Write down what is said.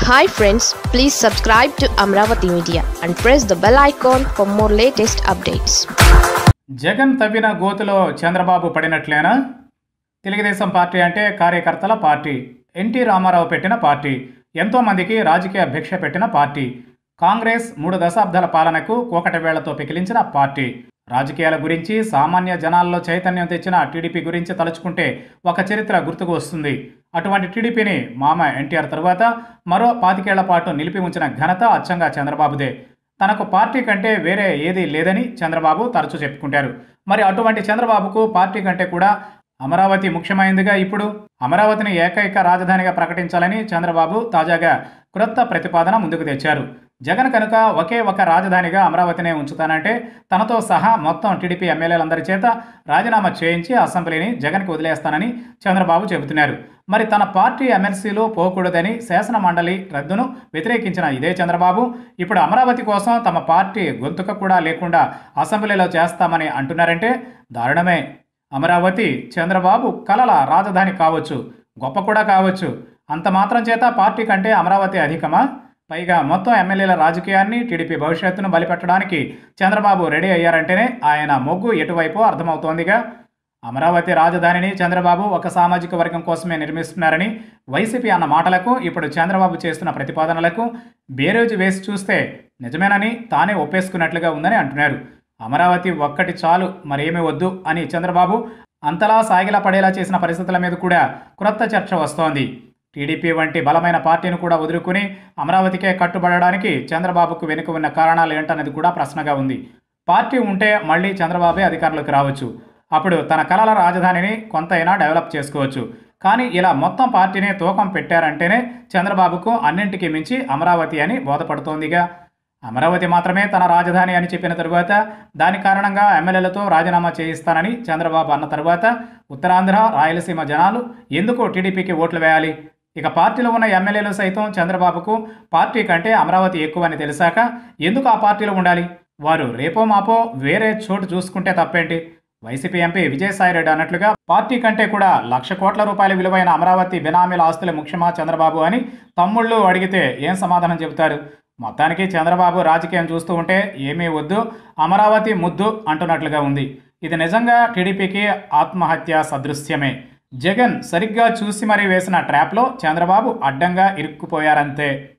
hi friends please subscribe to Amaravati media and press the bell icon for more latest updates Jagan తవ్విన గోతులో Chandrababu పడినట్లేనా Telugu Desam party అంటే కార్యకర్తల party NT Ramarao పెట్టిన party ఎంతోమందికి రాజకీయ భిక్ష పెట్టిన పార్టీ కాంగ్రెస్ మూడు దశాబ్దాల పాలనకు కోకటి వేళ్లతో పికిలించిన పార్టీ రాజకీయాల గురించి సామాన్య జనాల్లో చైతన్యం తెచ్చిన టీడీపీ గురించి తలుచుకుంటే ఒక చరిత్ర గుర్తుకు వస్తుంది అటువంటి టీడీపీని మామ ఎన్టీఆర్ తరువాత మరో పాతికేళ్ల పాటు నిలిపి ఉంచిన ఘనత అచ్చంగా చంద్రబాబుదే తనకు పార్టీ కంటే వేరే ఏదీ లేదని చంద్రబాబు తరచూ చెప్పుకుంటారు మరి అటువంటి చంద్రబాబుకు పార్టీ కంటే కూడా అమరావతి ముఖ్యమైందిగా ఇప్పుడు అమరావతిని ఏకైక రాజధానిగా ప్రకటించాలని చంద్రబాబు తాజాగా క్రొత్త ప్రతిపాదన ముందుకు తెచ్చారు జగన్ కనుక ఒకే ఒక రాజధానిగా అమరావతినే ఉంచుతానంటే తనతో సహా మొత్తం టీడీపీ ఎమ్మెల్యేలందరి చేత రాజీనామా చేయించి అసెంబ్లీని జగన్కి వదిలేస్తానని చంద్రబాబు చెబుతున్నారు మరి తన పార్టీ ఎమ్మెల్సీలు పోకూడదని శాసన మండలి రద్దును వ్యతిరేకించిన ఇదే చంద్రబాబు ఇప్పుడు అమరావతి కోసం తమ పార్టీ గొంతుక కూడా లేకుండా అసెంబ్లీలో చేస్తామని అంటున్నారంటే దారుణమే అమరావతి చంద్రబాబు కలల రాజధాని కావచ్చు గొప్ప కూడా కావచ్చు అంత మాత్రం చేత పార్టీ కంటే అమరావతి అధికమా పైగా మొత్తం ఎమ్మెల్యేల రాజకీయాన్ని టీడీపీ భవిష్యత్తును బలిపెట్టడానికి చంద్రబాబు రెడీ అయ్యారంటేనే ఆయన మొగ్గు ఎటువైపు అర్థమవుతోందిగా అమరావతి రాజధానిని చంద్రబాబు ఒక సామాజిక వర్గం కోసమే నిర్మిస్తున్నారని వైసీపీ అన్న మాటలకు ఇప్పుడు చంద్రబాబు చేస్తున్న ప్రతిపాదనలకు బేరోజు వేసి చూస్తే నిజమేనని తానే ఒప్పేసుకున్నట్లుగా ఉందని అంటున్నారు అమరావతి ఒక్కటి చాలు మరేమీ వద్దు అని చంద్రబాబు అంతలా సాగిలా పడేలా చేసిన పరిస్థితుల మీద కూడా క్రొత్త చర్చ వస్తోంది టీడీపీ వంటి బలమైన పార్టీని కూడా వదులుకుని అమరావతికే కట్టుబడడానికి చంద్రబాబుకు వెనుక ఉన్న కారణాలు ఏంటన్నది కూడా ప్రశ్నగా ఉంది పార్టీ ఉంటే మళ్ళీ చంద్రబాబే అధికారంలోకి రావచ్చు అప్పుడు తన కలల రాజధానిని కొంతైనా డెవలప్ చేసుకోవచ్చు కానీ ఇలా మొత్తం పార్టీనే తూకం పెట్టారంటేనే చంద్రబాబుకు అన్నింటికీ మించి అమరావతి అని బోధపడుతోందిగా అమరావతి మాత్రమే తన రాజధాని అని చెప్పిన తరువాత దాని కారణంగా ఎమ్మెల్యేలతో రాజీనామా చేయిస్తానని చంద్రబాబు అన్న తరువాత ఉత్తరాంధ్ర రాయలసీమ జనాలు ఎందుకు టీడీపీకి ఓట్లు వేయాలి ఇక పార్టీలో ఉన్న ఎమ్మెల్యేలు సైతం చంద్రబాబుకు పార్టీ కంటే అమరావతి ఎక్కువని తెలిసాక ఎందుకు ఆ పార్టీలో ఉండాలి వారు రేపో మాపో వేరే చోటు చూసుకుంటే తప్పేంటి వైసీపీ ఎంపీ విజయసాయిరెడ్డి అన్నట్లుగా పార్టీ కంటే కూడా లక్ష కోట్ల రూపాయల విలువైన అమరావతి బినామీల ఆస్తుల ముఖ్యమా చంద్రబాబు అని తమ్ముళ్ళు అడిగితే ఏం సమాధానం చెబుతారు మొత్తానికి చంద్రబాబు రాజకీయం చూస్తూ ఉంటే ఏమీ వద్దు అమరావతి ముద్దు అంటున్నట్లుగా ఉంది ఇది నిజంగా టీడీపీకి ఆత్మహత్య సదృశ్యమే జగన్ సరిగ్గా చూసి మరీ వేసిన ట్రాప్లో చంద్రబాబు అడ్డంగా ఇరుక్కుపోయారంతే